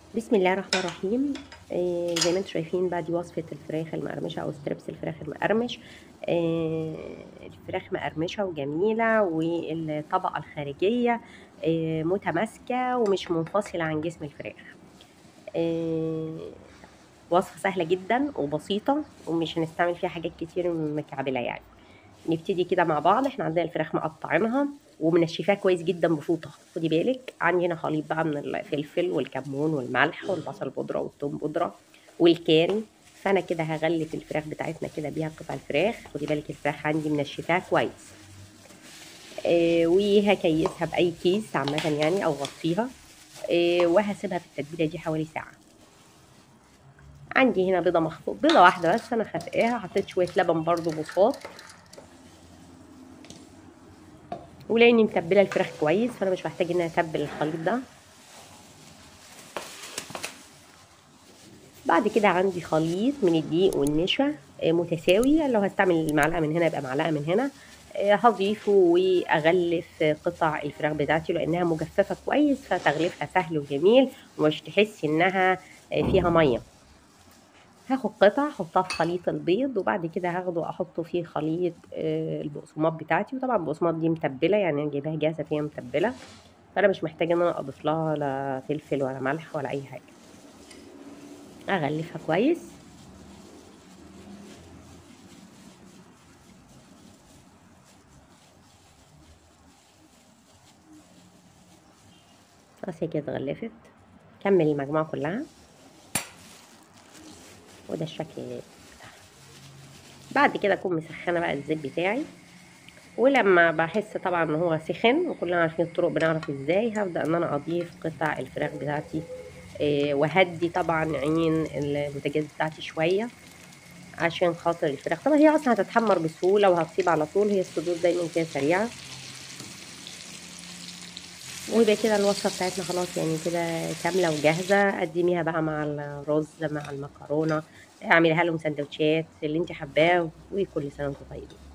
بسم الله الرحمن الرحيم آه زي ما انتم شايفين بقى دي وصفة الفراخ المقرمشة او ستريبس الفراخ المقرمش آه الفراخ مقرمشة وجميلة والطبقة الخارجية آه متماسكة ومش منفصلة عن جسم الفراخ آه وصفة سهلة جدا وبسيطة ومش هنستعمل فيها حاجات كتير مكعبلة يعني نبتدي كده مع بعض احنا عندنا الفراخ مقطعينها ومنشفاها كويس جدا بفوطه خدي بالك عندي هنا خليط بقى من الفلفل والكمون والملح والبصل بودره والثوم بودره والكاري فانا كده هغلف الفراخ بتاعتنا كده بيها قطع الفراخ خدي بالك الفراخ عندي منشفاها كويس آه وهكيسها باي كيس عامه يعني او غطيها آه وهسيبها في التتبيله دي حوالي ساعه عندي هنا بيضه مخفوق بيضه واحده بس انا خفقاها حطيت شويه لبن برضو بساط ولاني متبله الفراخ كويس فانا مش محتاجه ان انا اتبل الخليط ده بعد كده عندي خليط من الدقيق والنشا متساوي لو هستعمل معلقه من هنا يبقى معلقه من هنا هضيفه واغلف قطع الفراخ بتاعتي لانها مجففه كويس فتغليفها سهل وجميل ومش تحسي انها فيها ميه هاخد قطع احطها في خليط البيض وبعد كده هاخده احطه في خليط البقسماط بتاعتي وطبعا البقسماط دي متبله يعني انا جايباها جاهزه فيها متبله فانا مش محتاجه ان انا اضيف لها لا فلفل ولا ملح ولا اي حاجه اغلفها كويس خلاص هي كده اتغلفت كمل المجموعه كلها وده الشكل بتاعها بعد كده اكون مسخنه بقى الزيت بتاعي ولما بحس طبعا ان هو سخن وكلنا عارفين الطرق بنعرف ازاي هبدا ان انا اضيف قطع الفراخ بتاعتي إيه وهدي طبعا عين البوتاجاز بتاعتي شويه عشان خاطر الفراخ طبعا هي اصلا هتتحمر بسهوله وهتصيب على طول هي الصدور دايما كده سريعه ويبقى كده الوصفه بتاعتنا خلاص يعني كده كامله وجاهزه قدميها بقى مع الرز مع المكرونه اعمليها لهم سندوتشات اللي انت حباه وكل سنه وانتم طيبين